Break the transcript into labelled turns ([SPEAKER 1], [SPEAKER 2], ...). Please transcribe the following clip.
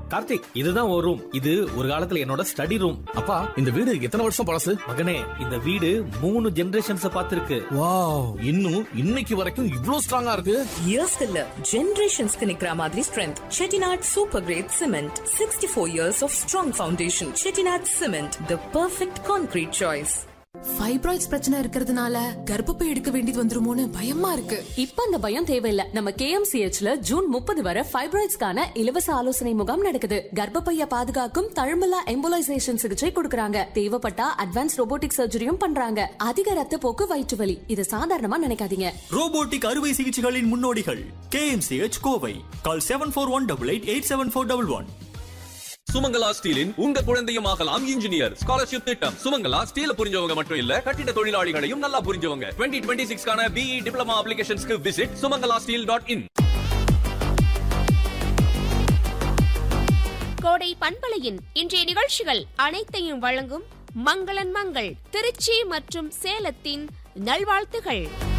[SPEAKER 1] கார்த்திக் இதுதான் ஒரு ரூம் இது ஒரு காலத்துல என்னோட ஸ்டடி ரூம்
[SPEAKER 2] அப்பா இந்த வீடு எத்தனை வருஷம் பழசு
[SPEAKER 1] மகனே இந்த வீடு மூணு ஜெனரேஷன்ஸ் பார்த்திருக்கு
[SPEAKER 2] வாவ் இன்னும் இன்னைக்கு வரைக்கும் இவ்ளோ ஸ்ட்ராங்கா இருக்கு
[SPEAKER 3] இயர்ஸ் இல்ல ஜெனரேஷன்ஸ்க்கு நிக்கிற மாதிரி strength Chettinad super great cement sixty four years of strong foundation Chettinad cement the perfect concrete choice
[SPEAKER 4] fibroids பிரச்சனை இருக்கிறதுனால கர்ப்பப்பை எடுக்க வேண்டியது வந்துருமோன்னு பயமா இருக்கு
[SPEAKER 5] இப்ப அந்த பயம் தேவையில்ல நம்ம கேஎம்சிஹெச்ல ஜூன் முப்பது வரை ஃபைப்ராய்ட்ஸ்க்கான இலவச ஆலோசனை முகாம் நடக்குது கர்ப்பப்பைய பாதுகாக்கும் தழும்பலா எம்போலைசேஷன் சிகிச்சை கொடுக்கறாங்க தேவைப்பட்டா அட்வான்ஸ் ரோபோட்டிக் சர்ஜரியும் பண்றாங்க அதிக ரத்த போக்கு வயிற்று வலி இது சாதாரணமா நினைக்காதீங்க
[SPEAKER 6] ரோபோட்டிக் அறுவை சிகிச்சைகளின் முன்னோடிகள் KMCH Kovai call seven four one double eight eight seven four double one
[SPEAKER 7] Sumangala ஸ்டீலின் உங்க குழந்தையும் ஆகலாம் இன்ஜினியர் ஸ்காலர்ஷிப் திட்டம் சுமங்கலா ஸ்டீல புரிஞ்சவங்க மட்டும் இல்ல கட்டிட தொழிலாளிகளையும் நல்லா புரிஞ்சவங்க டுவெண்ட்டி டுவெண்ட்டி சிக்ஸ்க்கான பிஇ டிப்ளமா அப்ளிகேஷன்ஸ்க்கு visit Sumangala steel dot in
[SPEAKER 8] கோடை பண்பலையின் இன்றைய நிகழ்ச்சிகள் அனைத்தையும் வழங்கும் மங்களன் மங்கள் திருச்சி மற்றும் சேலத்தின் நல்வாழ்த்துகள்